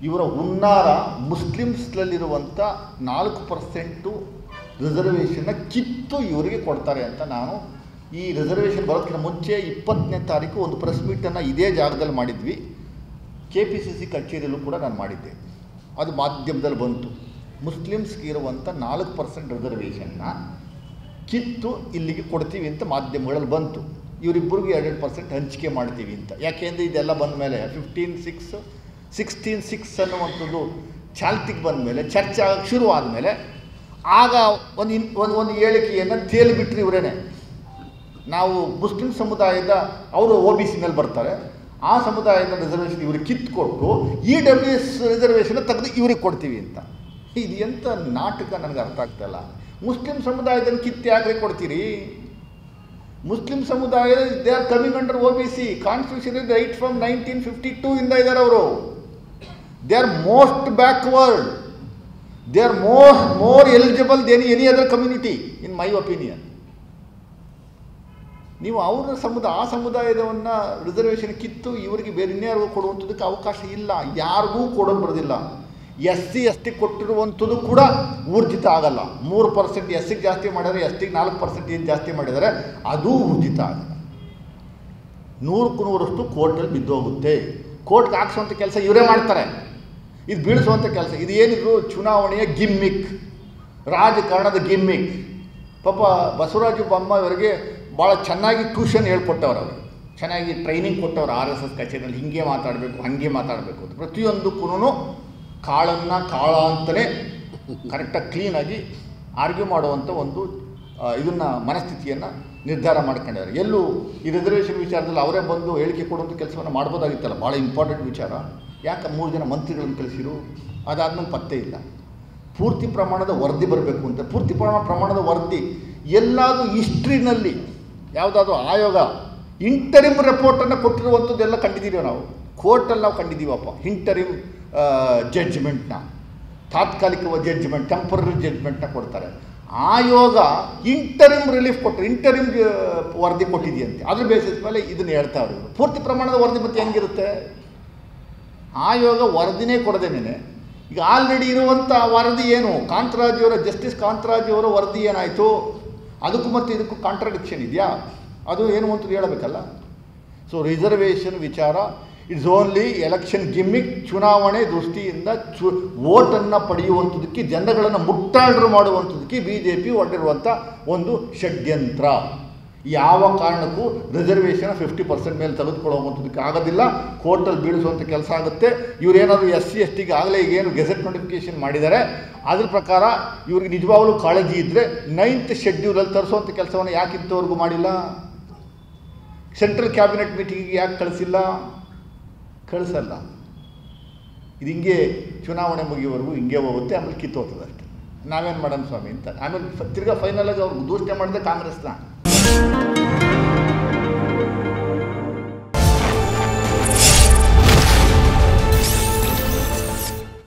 ಇವರ ಹುನ್ನಾರ ಮುಸ್ಲಿಮ್ಸ್ನಲ್ಲಿರುವಂಥ ನಾಲ್ಕು ಪರ್ಸೆಂಟು ರಿಸರ್ವೇಷನ್ನ ಕಿತ್ತು ಇವರಿಗೆ ಕೊಡ್ತಾರೆ ಅಂತ ನಾನು ಈ ರಿಸರ್ವೇಷನ್ ಬರೋದಕ್ಕಿಂತ ಮುಂಚೆ ಇಪ್ಪತ್ತನೇ ತಾರೀಕು ಒಂದು ಪ್ರೆಸ್ ಮೀಟನ್ನು ಇದೇ ಜಾಗದಲ್ಲಿ ಮಾಡಿದ್ವಿ ಕೆ ಪಿ ಸಿ ಸಿ ಕಚೇರಿಯಲ್ಲೂ ಕೂಡ ನಾನು ಮಾಡಿದ್ದೆ ಅದು ಮಾಧ್ಯಮದಲ್ಲಿ ಬಂತು ಮುಸ್ಲಿಮ್ಸ್ಗೆ ಇರುವಂಥ ನಾಲ್ಕು ಪರ್ಸೆಂಟ್ ರಿಸರ್ವೇಷನ್ನ ಕಿತ್ತು ಇಲ್ಲಿಗೆ ಕೊಡ್ತೀವಿ ಅಂತ ಮಾಧ್ಯಮಗಳಲ್ಲಿ ಬಂತು ಇವರಿಬ್ಬರಿಗೂ ಎರಡೆರಡು ಪರ್ಸೆಂಟ್ ಹಂಚಿಕೆ ಮಾಡ್ತೀವಿ ಅಂತ ಯಾಕೆಂದರೆ ಇದೆಲ್ಲ ಬಂದ ಮೇಲೆ ಫಿಫ್ಟೀನ್ ಸಿಕ್ಸ್ ಸಿಕ್ಸ್ಟೀನ್ ಸಿಕ್ಸ್ ಅನ್ನುವಂಥದ್ದು ಚಾಲ್ತಿಗೆ ಬಂದ ಮೇಲೆ ಚರ್ಚೆ ಆಗಕ್ಕೆ ಶುರು ಆದಮೇಲೆ ಆಗ ಒಂದು ಇನ್ ಒಂದು ಒಂದು ಹೇಳಿಕೆಯನ್ನು ತೇಲಿಬಿಟ್ರು ಇವರೇನೆ ನಾವು ಮುಸ್ಲಿಂ ಸಮುದಾಯದ ಅವರು ಒ ಬಿ ಸಿ ಮೇಲೆ ಬರ್ತಾರೆ ಆ ಸಮುದಾಯದ ರಿಸರ್ವೇಷನ್ ಇವ್ರಿಗೆ ಕಿತ್ಕೊಟ್ಟು ಇ ಡಬ್ಲ್ಯೂ ಎಸ್ ರಿಸರ್ವೇಷನ್ ತೆಗೆದು ಇವ್ರಿಗೆ ಕೊಡ್ತೀವಿ ಅಂತ ಇದು ಎಂಥ ನಾಟಕ ನನಗೆ ಅರ್ಥ ಆಗ್ತಾಯಿಲ್ಲ ಮುಸ್ಲಿಂ ಸಮುದಾಯದಲ್ಲಿ ಕಿತ್ತು ಯಾಕೆ ಕೊಡ್ತೀರಿ ಮುಸ್ಲಿಂ ಸಮುದಾಯ they are coming under O B C constitution right from nineteen fifty two ಇಂದ ಇದ್ದಾರೆ ಅವರು they are most backward they are more more eligible than any other community in my opinion ನೀವು ಅವರ ಸಮುದಾಯ ಆ ಸಮುದಾಯದವನ್ನು ರಿಸರ್ವೇಷನ್ ಕಿತ್ತು ಇವರಿಗೆ ಬೇರೆ ಇನ್ಯಾರಿಗೂ ಕೊಡುವಂಥದ್ದಕ್ಕೆ ಅವಕಾಶ ಇಲ್ಲ ಯಾರಿಗೂ ಕೊಡೋದು ಬರೋದಿಲ್ಲ ಎಸ್ ಸಿ ಎಸ್ ಟಿ ಕೊಟ್ಟಿರುವಂಥದ್ದು ಕೂಡ ಊರ್ಜಿತ ಆಗಲ್ಲ ಮೂರು ಪರ್ಸೆಂಟ್ ಎಸ್ ಸಿಗೆ ಜಾಸ್ತಿ ಮಾಡಿದರೆ ಎಸ್ ಟಿಗೆ ನಾಲ್ಕು ಪರ್ಸೆಂಟ್ ಏನು ಜಾಸ್ತಿ ಮಾಡಿದರೆ ಅದೂ ಊರ್ಜಿತ ಆಗಲ್ಲ ನೂರಕ್ಕೂ ನೂರಷ್ಟು ಕೋರ್ಟಲ್ಲಿ ಬಿದ್ದೋಗುತ್ತೆ ಕೋರ್ಟ್ಗೆ ಹಾಕ್ಸುವಂಥ ಕೆಲಸ ಇವರೇ ಮಾಡ್ತಾರೆ ಇದು ಬೀಳಿಸುವಂಥ ಕೆಲಸ ಇದು ಏನಿದ್ರು ಚುನಾವಣೆಯ ಗಿಮ್ಮಿಕ್ ರಾಜಕಾರಣದ ಗಿಮ್ಮಿಕ್ ಪಾಪ ಬಸವರಾಜ ಬೊಮ್ಮಾಯಿಯವರಿಗೆ ಭಾಳ ಚೆನ್ನಾಗಿ ಟ್ಯೂಷನ್ ಹೇಳ್ಕೊಟ್ಟವ್ರು ಅವರು ಚೆನ್ನಾಗಿ ಟ್ರೈನಿಂಗ್ ಕೊಟ್ಟವ್ರು ಆರ್ ಎಸ್ ಎಸ್ ಕಚೇರಿಯಲ್ಲಿ ಹಿಂಗೆ ಮಾತಾಡಬೇಕು ಹಾಗೆ ಮಾತಾಡಬೇಕು ಅಂತ ಪ್ರತಿಯೊಂದಕ್ಕೂ ಕಾಳನ್ನು ಕಾಳ ಅಂತಲೇ ಕರೆಕ್ಟಾಗಿ ಕ್ಲೀನಾಗಿ ಆರ್ಗ್ಯೂ ಮಾಡುವಂಥ ಒಂದು ಇದನ್ನು ಮನಸ್ಥಿತಿಯನ್ನು ನಿರ್ಧಾರ ಮಾಡ್ಕೊಂಡಿದ್ದಾರೆ ಎಲ್ಲೂ ಈ ರಿಸರ್ವೇಷನ್ ವಿಚಾರದಲ್ಲಿ ಅವರೇ ಬಂದು ಹೇಳಿಕೆ ಕೊಡುವಂಥ ಕೆಲಸವನ್ನು ಮಾಡ್ಬೋದಾಗಿತ್ತಲ್ಲ ಭಾಳ ಇಂಪಾರ್ಟೆಂಟ್ ವಿಚಾರ ಯಾಕೆ ಮೂರು ಜನ ಮಂತ್ರಿಗಳನ್ನು ಕಳಿಸಿರು ಅದಾದ್ಮೇಲೆ ಪತ್ತೆ ಇಲ್ಲ ಪೂರ್ತಿ ಪ್ರಮಾಣದ ವರದಿ ಬರಬೇಕು ಅಂತ ಪೂರ್ತಿ ಪ್ರಮಾಣ ಪ್ರಮಾಣದ ವರದಿ ಎಲ್ಲಾದರೂ ಹಿಸ್ಟ್ರಿನಲ್ಲಿ ಯಾವುದಾದ್ರೂ ಆಯೋಗ ಇಂಟರಿಮ್ ರಿಪೋರ್ಟನ್ನು ಕೊಟ್ಟಿರುವಂಥದ್ದೆಲ್ಲ ಕಂಡಿದ್ದೀವಿ ನಾವು ಕೋರ್ಟಲ್ಲಿ ನಾವು ಕಂಡಿದ್ದೀವಪ್ಪ ಇಂಟರಿಮ್ ಜಡ್ಜ್ಮೆಂಟ್ನ ತಾತ್ಕಾಲಿಕ ಜಡ್ಜ್ಮೆಂಟ್ ಟೆಂಪರರಿ ಜಡ್ಜ್ಮೆಂಟ್ನ ಕೊಡ್ತಾರೆ ಆಯೋಗ ಇಂಟರಿಮ್ ರಿಲೀಫ್ ಕೊಟ್ಟರು ಇಂಟರಿಮ್ ವರದಿ ಕೊಟ್ಟಿದೆಯಂತೆ ಅದ್ರ ಬೇಸಿಸ್ ಮೇಲೆ ಇದನ್ನು ಹೇಳ್ತಾವ್ರು ಇವರು ಪೂರ್ತಿ ಪ್ರಮಾಣದ ವರದಿ ಮತ್ತೆ ಹೆಂಗಿರುತ್ತೆ ಆಯೋಗ ವರದಿನೇ ಕೊಡದೇನೆ ಈಗ ಆಲ್ರೆಡಿ ಇರುವಂಥ ವರದಿ ಏನು ಕಾಂತರಾಜಿಯವರ ಜಸ್ಟಿಸ್ ಕಾಂತರಾಜಿಯವರ ವರದಿ ಏನಾಯಿತು ಅದಕ್ಕೂ ಮತ್ತು ಇದಕ್ಕೂ ಕಾಂಟ್ರಡಿಕ್ಷನ್ ಇದೆಯಾ ಅದು ಏನು ಅಂತ ಹೇಳಬೇಕಲ್ಲ ಸೊ ರಿಸರ್ವೇಷನ್ ವಿಚಾರ ಇಟ್ಸ್ ಓನ್ಲಿ ಎಲೆಕ್ಷನ್ ಗಿಮ್ಮಿಕ್ ಚುನಾವಣೆ ದೃಷ್ಟಿಯಿಂದ ಚು ವೋಟನ್ನು ಪಡೆಯುವಂಥದ್ದಕ್ಕೆ ಜನಗಳನ್ನು ಮುಟ್ಟಾಳ್ರು ಮಾಡುವಂಥದ್ದಕ್ಕೆ ಬಿ ಜೆ ಪಿ ಹೊರಟಿರುವಂಥ ಒಂದು ಷಡ್ಯಂತ್ರ ಯಾವ ಕಾರಣಕ್ಕೂ ರಿಸರ್ವೇಷನ್ ಫಿಫ್ಟಿ ಪರ್ಸೆಂಟ್ ಮೇಲೆ ತೆಗೆದುಕೊಳ್ಳುವಂಥದ್ದಕ್ಕೆ ಆಗೋದಿಲ್ಲ ಕೋರ್ಟಲ್ಲಿ ಬೀಳಿಸುವಂಥ ಕೆಲಸ ಆಗುತ್ತೆ ಇವರೇನಾದರೂ ಎಸ್ ಸಿ ಎಸ್ ಟಿಗೆ ಆಗಲೇ ಈಗ ಏನು ಗೆಜೆಟ್ ನೋಟಿಫಿಕೇಷನ್ ಮಾಡಿದ್ದಾರೆ ಅದ್ರ ಪ್ರಕಾರ ಇವ್ರಿಗೆ ನಿಜವಾಗ್ಲೂ ಕಾಳಜಿ ಇದ್ದರೆ ನೈನ್ತ್ ಶೆಡ್ಯೂಲಲ್ಲಿ ತರಿಸುವಂಥ ಕೆಲಸವನ್ನು ಯಾಕೆ ಇಂಥವ್ರಿಗೂ ಮಾಡಿಲ್ಲ ಸೆಂಟ್ರಲ್ ಕ್ಯಾಬಿನೆಟ್ ಮೀಟಿಂಗಿಗೆ ಯಾಕೆ ಕಳಿಸಿಲ್ಲ ಕಳಿಸಲ್ಲ ಇದು ಹಿಂಗೆ ಚುನಾವಣೆ ಮುಗಿಯುವವರೆಗೂ ಹಿಂಗೆ ಹೋಗುತ್ತೆ ಆಮೇಲೆ ಕಿತ್ತೋಗ್ತದೆ ಅಷ್ಟೆ ನಾವೇನು ಮಾಡೋಣ ಸ್ವಾಮಿ ಅಂತ ಆಮೇಲೆ ಫ- ತಿರ್ಗಾ ಫೈನಲಾಗಿ ಅವ್ರು ದೂಷಣೆ ಮಾಡಿದೆ ಕಾಂಗ್ರೆಸ್ನ